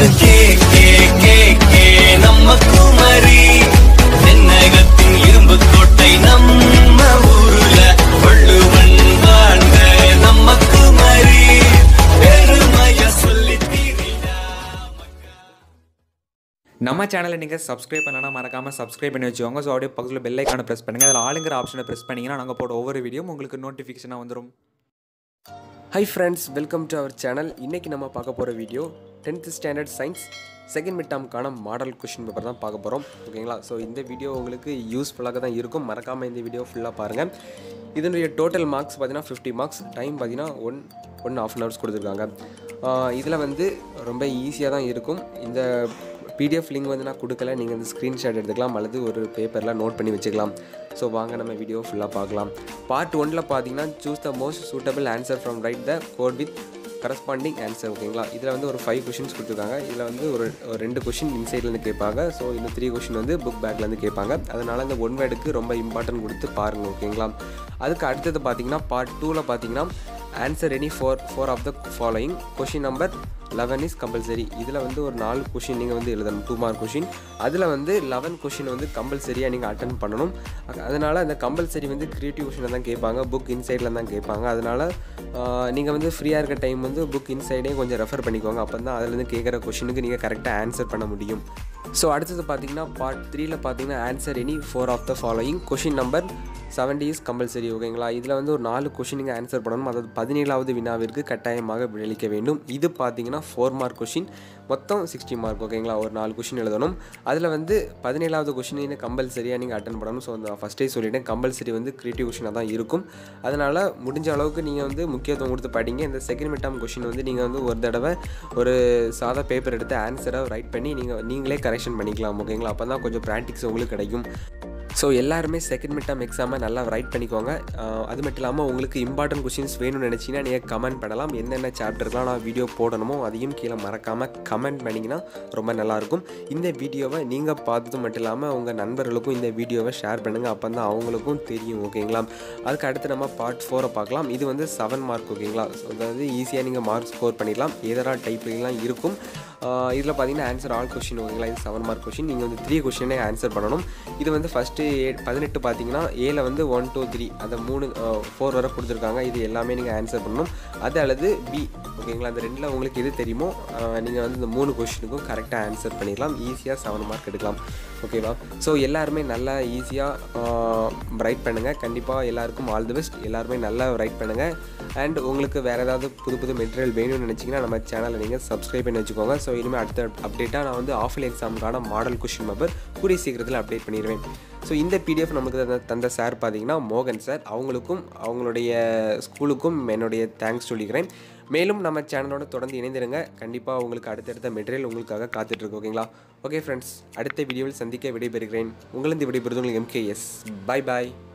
அது K K K K நம்ம குமரி தென்னகத்தின் இரும்பு கோட்டை நம்ம ஊருல வள்ளுவன் வாழ்ந்த நம்ம குமரி பெருமைய சொல்லி தீரிடா நம்ம சேனலை நீங்கள் சப்ஸ்கிரைப் பண்ணலன்னா மறக்காமல் சப்ஸ்கிரைப் பண்ணி வச்சுக்கோங்க ஸோ அப்படியே பக்கத்தில் பெல் ஐக்கானை ப்ரெஸ் பண்ணுங்கள் அதில் ஆளுங்கிற ஆப்ஷனை ப்ரெஸ் பண்ணிங்கன்னா நாங்கள் போட ஒவ்வொரு வீடியோ உங்களுக்கு நோட்டிஃபிகேஷனாக வந்துடும் hi friends welcome to our channel இன்றைக்கி நம்ம பார்க்க போகிற video tenth standard science second mid டேர்ம்க்கான மாடல் கொஷின் பேப்பர் தான் பார்க்க போகிறோம் ஓகேங்களா ஸோ இந்த வீடியோ உங்களுக்கு யூஸ்ஃபுல்லாக தான் இருக்கும் மறக்காமல் இந்த வீடியோ ஃபுல்லாக பாருங்கள் இதனுடைய டோட்டல் மார்க்ஸ் பார்த்தீங்கன்னா ஃபிஃப்டி மார்க்ஸ் டைம் பார்த்தீங்கன்னா one one half an hours கொடுத்துருக்காங்க இதில் வந்து ரொம்ப ஈஸியாக தான் இருக்கும் இந்த பிடிஎஃப் லிங்க் வந்து நான் கொடுக்கல நீங்கள் வந்து ஸ்க்ரீன்ஷாட் எடுத்துக்கலாம் அல்லது ஒரு பேப்பரில் நோட் பண்ணி வச்சுக்கலாம் ஸோ வாங்க நம்ம வீடியோ ஃபுல்லாக பார்க்கலாம் பார்ட் ஒனில் பார்த்தீங்கன்னா choose the most suitable answer from right the code with corresponding answer ஓகேங்களா இதில் வந்து ஒரு ஃபைவ் கொஷின்ஸ் கொடுத்துருக்காங்க இதில் வந்து ஒரு ஒரு ரெண்டு கொஷின் இன்சைட்லேருந்து கேட்பாங்க ஸோ இன்னும் த்ரீ கொஷின் வந்து புக் பேக்லேருந்து கேட்பாங்க அதனால் இந்த ஒன் வேர்டுக்கு ரொம்ப இம்பார்ட்டன்ட் கொடுத்து பாருங்கள் ஓகேங்களா அதுக்கு அடுத்தது பார்த்தீங்கன்னா பார்ட் டூவில் பார்த்தீங்கன்னா answer any four four of the following question number eleven is compulsory இதில் வந்து ஒரு நாலு கொஷின் நீங்கள் வந்து எழுதணும் டூ மார்க் கொஷின் அதில் வந்து லெவன் கொஷின் வந்து கம்பல்சரியாக நீங்கள் அட்டன் பண்ணணும் அதனால் அந்த கம்பல்சரி வந்து க்ரியேட்டிவ் கொஷினில் தான் கேட்பாங்க புக் இன்சைடில் தான் கேட்பாங்க அதனால் நீங்கள் வந்து ஃப்ரீயாக இருக்க டைம் வந்து புக் இன்சைடே கொஞ்சம் ரெஃபர் பண்ணிக்கோங்க அப்போ தான் அதுலேருந்து கேட்குற கொஷினுக்கு நீங்கள் கரெக்டாக ஆன்சர் பண்ண முடியும் ஸோ அடுத்தது பார்த்தீங்கன்னா பார்ட் த்ரீல பார்த்தீங்கன்னா answer any four of the following question number seventy is compulsory ஓகேங்களா இதில் வந்து ஒரு நாலு கொஷின் நீங்கள் ஆன்சர் பண்ணணும் அதாவது பதினேழாவது வினாவிற்கு கட்டாயமாக விடையளிக்க வேண்டும் இது பார்த்தீங்கன்னா ஃபோர் மார்க் கொஷின் மொத்தம் சிக்ஸ்டி மார்க் ஓகேங்களா ஒரு நாலு கொஷின் எழுதணும் அதில் வந்து பதினேழாவது கொஷின் கம்பல்சரியாக நீங்கள் அட்டன் பண்ணணும் ஸோ அந்த ஃபஸ்ட்டே சொல்லிட்டேன் கம்பல்சரி வந்து க்ரியேட்டிவ் கொஷினாக தான் இருக்கும் அதனால் முடிஞ்ச அளவுக்கு நீங்கள் வந்து முக்கியத்துவம் கொடுத்து படிங்க இந்த செகண்ட் மிட் கொஷின் வந்து நீங்கள் வந்து ஒரு தடவை ஒரு சாதா பேப்பர் எடுத்து ஆன்சரை ரைட் பண்ணி நீங்கள் நீங்களே கரெக்ஷன் பண்ணிக்கலாம் ஓகேங்களா அப்போ தான் கொஞ்சம் ப்ராக்டிக்ஸ் உங்களுக்கு கிடைக்கும் ஸோ எல்லாருமே செகண்ட் மிட் டேர்ம் எக்ஸாமை நல்லா ரைட் பண்ணிக்கோங்க ஆஹ் அது மட்டும் இல்லாமல் உங்களுக்கு இம்பார்ட்டன்ட் கொஷின்ஸ் வேணும்னு நினச்சிங்கன்னா நீங்கள் கமெண்ட் பண்ணலாம் என்னென்ன சாப்டர்லாம் நான் வீடியோ போடணுமோ அதையும் கீழே மறக்காமல் கமெண்ட் பண்ணிங்கன்னா ரொம்ப நல்லாயிருக்கும் இந்த வீடியோவை நீங்கள் பார்த்தது மட்டும் இல்லாமல் உங்கள் நண்பர்களுக்கும் இந்த வீடியோவை ஷேர் பண்ணுங்கள் அப்போ தான் அவங்களுக்கும் தெரியும் ஓகேங்களா அதுக்கு அடுத்து நம்ம பார்ட் ஃபோரை பார்க்கலாம் இது வந்து செவன் மார்க் ஓகேங்களா ஸோ அதாவது ஈஸியாக நீங்கள் மார்க் ஸ்கோர் பண்ணிடலாம் எதரா டைப்லாம் இருக்கும் இதில் பார்த்தீங்கன்னா ஆன்சர் ஆல் கொஷின் ஓகேங்களா இது செவன் மார்க் கொஷின் நீங்கள் வந்து த்ரீ கொஷினே ஆன்சர் பண்ணணும் இது வந்து ஃபஸ்ட்டு ஏ பதினெட்டு பார்த்தீங்கன்னா ஏல வந்து ஒன் டூ த்ரீ அந்த மூணு ஃபோர் வரை கொடுத்துருக்காங்க இது எல்லாமே நீங்கள் ஆன்சர் பண்ணணும் அது அல்லது பி ஓகேங்களா அந்த ரெண்டில் உங்களுக்கு எது தெரியுமோ நீங்கள் வந்து இந்த மூணு கொஷினுக்கும் கரெக்டாக ஆன்சர் பண்ணிடலாம் ஈஸியாக செவன் மார்க் எடுக்கலாம் ஓகேவா ஸோ எல்லாருமே நல்லா ஈஸியாக ரைட் பண்ணுங்கள் கண்டிப்பாக எல்லாருக்கும் ஆல் தி பெஸ்ட் எல்லாருமே நல்லா ரைட் பண்ணுங்கள் அண்ட் உங்களுக்கு வேறு ஏதாவது புது புது மெட்டீரியல் வேணும்னு நினச்சிங்கன்னா நம்ம சேனலை நீங்கள் சப்ஸ்கிரைப் பண்ணி வச்சுக்கோங்க ஸோ இனிமேல் அடுத்த அப்டேட்டாக நான் வந்து ஆஃப்லைன் எக்ஸாமுக்கான மாடல் கொஷின் பேப்பர் கூடிய சீக்கிரத்தில் அப்டேட் பண்ணிடுவேன் ஸோ இந்த பிடிஎஃப் நமக்கு தந்த தந்த சார் பார்த்தீங்கன்னா மோகன் சார் அவங்களுக்கும் அவங்களுடைய ஸ்கூலுக்கும் என்னுடைய தேங்க்ஸ் சொல்லிக்கிறேன் மேலும் நம்ம சேனலோட தொடர்ந்து இணைந்திருங்க கண்டிப்பாக உங்களுக்கு அடுத்தடுத்த மெட்டீரியல் உங்களுக்காக காத்துட்ருக்கு ஓகேங்களா ஓகே ஃப்ரெண்ட்ஸ் அடுத்த வீடியோவில் சந்திக்க விடைபெறுகிறேன் உங்களிருந்து விடைபெறுவது உங்களுக்கு எம்கேஎஸ் பை பாய்